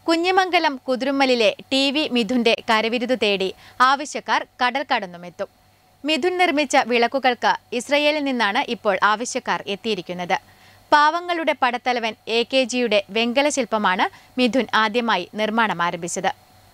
കുഞ്ഞിമംഗലം കുതിരുമ്മലിലെ T V മിഥുന്റെ കരവിരുത് തേടി ആവശ്യക്കാർ കടൽ കടന്നുമെത്തും മിഥുൻ നിർമ്മിച്ച വിളക്കുകൾക്ക് ഇസ്രയേലിൽ നിന്നാണ് ഇപ്പോൾ ആവശ്യക്കാർ എത്തിയിരിക്കുന്നത് പാവങ്ങളുടെ പടത്തലവൻ എ കെ ജിയുടെ വെങ്കല ശില്പമാണ് മിഥുൻ ആദ്യമായി നിർമ്മാണം ആരംഭിച്ചത്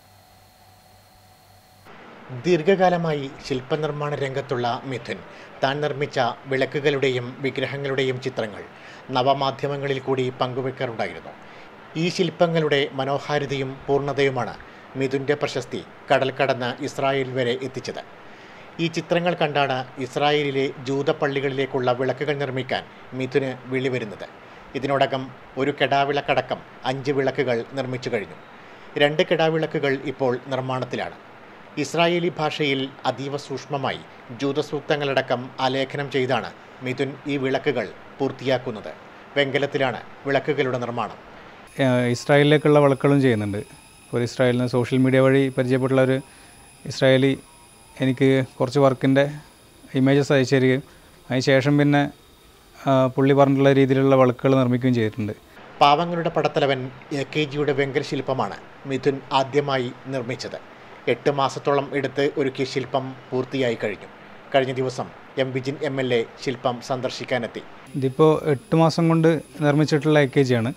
ദീർഘകാലമായി ശില്പനിർമ്മാണ രംഗത്തുള്ള മിഥുൻ താൻ നിർമ്മിച്ച വിളക്കുകളുടെയും വിഗ്രഹങ്ങളുടെയും ചിത്രങ്ങൾ നവമാധ്യമങ്ങളിൽ കൂടി പങ്കുവെക്കാറുണ്ടായിരുന്നു ഈ ശില്പങ്ങളുടെ മനോഹാരിതയും പൂർണ്ണതയുമാണ് മിഥുൻ്റെ പ്രശസ്തി കടൽ കടന്ന് ഇസ്രായേൽ വരെ എത്തിച്ചത് ഈ ചിത്രങ്ങൾ കണ്ടാണ് ഇസ്രായേലിലെ ജൂതപ്പള്ളികളിലേക്കുള്ള വിളക്കുകൾ നിർമ്മിക്കാൻ മിഥുന് വിളി വരുന്നത് ഇതിനോടകം ഒരു കെടാവിളക്കടക്കം അഞ്ച് വിളക്കുകൾ നിർമ്മിച്ചു കഴിഞ്ഞു രണ്ട് കെടാവിളക്കുകൾ ഇപ്പോൾ നിർമ്മാണത്തിലാണ് ഇസ്രായേലി ഭാഷയിൽ അതീവ സൂക്ഷ്മമായി ജൂതസൂക്തങ്ങളടക്കം ആലേഖനം ചെയ്താണ് മിഥുൻ ഈ വിളക്കുകൾ പൂർത്തിയാക്കുന്നത് വെങ്കലത്തിലാണ് വിളക്കുകളുടെ നിർമ്മാണം ഏഹ് ഇസ്രായേലിലേക്കുള്ള വിളക്കുകളും ചെയ്യുന്നുണ്ട് ഒരു ഇസ്രായേലിൽ നിന്ന് സോഷ്യൽ മീഡിയ വഴി പരിചയപ്പെട്ടുള്ള ഒരു ഇസ്രായേലി എനിക്ക് കുറച്ച് വർക്കിൻ്റെ ഇമേജസ് അയച്ചു തരികയും അതിന് ശേഷം പിന്നെ ആ, പുള്ളി പറഞ്ഞിട്ടുള്ള രീതിയിലുള്ള വിളക്കുകൾ നിർമ്മിക്കുകയും ചെയ്തിട്ടുണ്ട് പാവങ്ങളുടെ പടത്തലവൻ എ കെ ജിയുടെ വെങ്കല ശില്പമാണ് മിഥുൻ ആദ്യമായി നിർമ്മിച്ചത് എട്ട് മാസത്തോളം എടുത്ത് ഒരുക്കിയ ശില്പം പൂർത്തിയായി കഴിഞ്ഞു കഴിഞ്ഞ ദിവസം M Vijin M L A ശില്പം സന്ദർശിക്കാനെത്തി ഇതിപ്പോൾ എട്ട് മാസം കൊണ്ട് നിർമ്മിച്ചിട്ടുള്ള എ കെ ജിയാണ്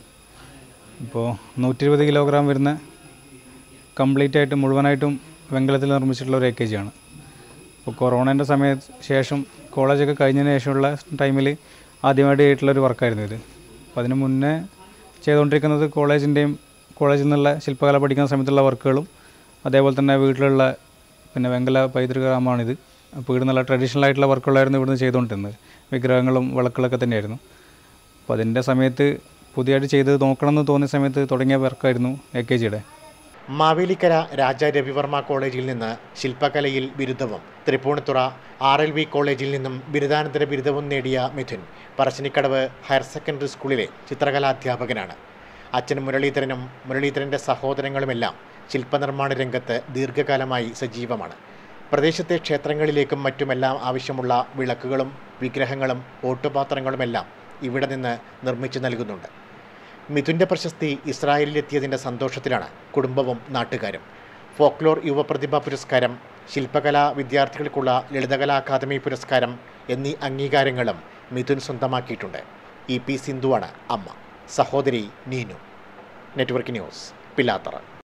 ഇപ്പോൾ നൂറ്റി ഇരുപത് കിലോഗ്രാം വരുന്ന കംപ്ലീറ്റ് ആയിട്ട് മുഴുവനായിട്ടും വെങ്കലത്തിൽ നിർമ്മിച്ചിട്ടുള്ള ഒരു എ കെ ജിയാണ് ഇപ്പോൾ കൊറോണേൻ്റെ സമയത്ത് ശേഷം കോളേജൊക്കെ കഴിഞ്ഞതിന് ശേഷമുള്ള ടൈമിൽ ആദ്യമായിട്ട് ചെയ്തിട്ടുള്ള ഒരു വർക്കായിരുന്നു ഇത് അപ്പോൾ അതിന് മുന്നേ ചെയ്തുകൊണ്ടിരിക്കുന്നത് കോളേജിൻ്റെയും കോളേജിൽ നിന്നുള്ള ശില്പകല പഠിക്കുന്ന സമയത്തുള്ള വർക്കുകളും അതേപോലെ തന്നെ വീട്ടിലുള്ള പിന്നെ വെങ്കല പൈതൃകമാണിത് അപ്പോൾ ഇവിടെ നല്ല ട്രഡീഷണൽ ആയിട്ടുള്ള വർക്കുകളായിരുന്നു ഇവിടുന്ന് ചെയ്തുകൊണ്ടിരുന്നത് വിഗ്രഹങ്ങളും വിളക്കുകളൊക്കെ തന്നെയായിരുന്നു അപ്പോൾ അതിൻ്റെ സമയത്ത് പുതിയതായിട്ട് ചെയ്ത് നോക്കണമെന്ന് തോന്നിയ സമയത്ത് തുടങ്ങിയ വർക്കായിരുന്നു എ കെ ജിയുടെ മാവേലിക്കര രാജ രവിവർമ്മ കോളേജിൽ നിന്ന് ശില്പകലയിൽ ബിരുദവും തൃപ്പൂണിത്തുറ ആർ എൽ വി കോളേജിൽ നിന്നും ബിരുദാനന്തര ബിരുദവും നേടിയ മിഥുൻ പറശ്ശിനിക്കടവ് ഹയർ സെക്കൻഡറി സ്കൂളിലെ ചിത്രകലാധ്യാപകനാണ് അച്ഛൻ മുരളീധരനും മുരളീധരൻ്റെ സഹോദരങ്ങളുമെല്ലാം ശില്പനിർമ്മാണ രംഗത്ത് ദീർഘകാലമായി സജീവമാണ് പ്രദേശത്തെ ക്ഷേത്രങ്ങളിലേക്കും മറ്റുമെല്ലാം ആവശ്യമുള്ള വിളക്കുകളും വിഗ്രഹങ്ങളും ഓട്ടുപാത്രങ്ങളുമെല്ലാം ഇവിടെ നിന്ന് നിർമ്മിച്ചു നൽകുന്നുണ്ട് മിഥുൻ്റെ പ്രശസ്തി ഇസ്രായേലിലെത്തിയതിൻ്റെ സന്തോഷത്തിലാണ് കുടുംബവും നാട്ടുകാരും ഫോക്ലോർ യുവപ്രതിഭ പുരസ്കാരം ശില്പകലാ വിദ്യാർത്ഥികൾക്കുള്ള ലളിതകലാ അക്കാദമി പുരസ്കാരം എന്നീ അംഗീകാരങ്ങളും മിഥുൻ സ്വന്തമാക്കിയിട്ടുണ്ട് ഇ പി സിന്ധുവാണ് അമ്മ സഹോദരി നീനു നെറ്റ്വർക്ക് ന്യൂസ് പിലാത്തറ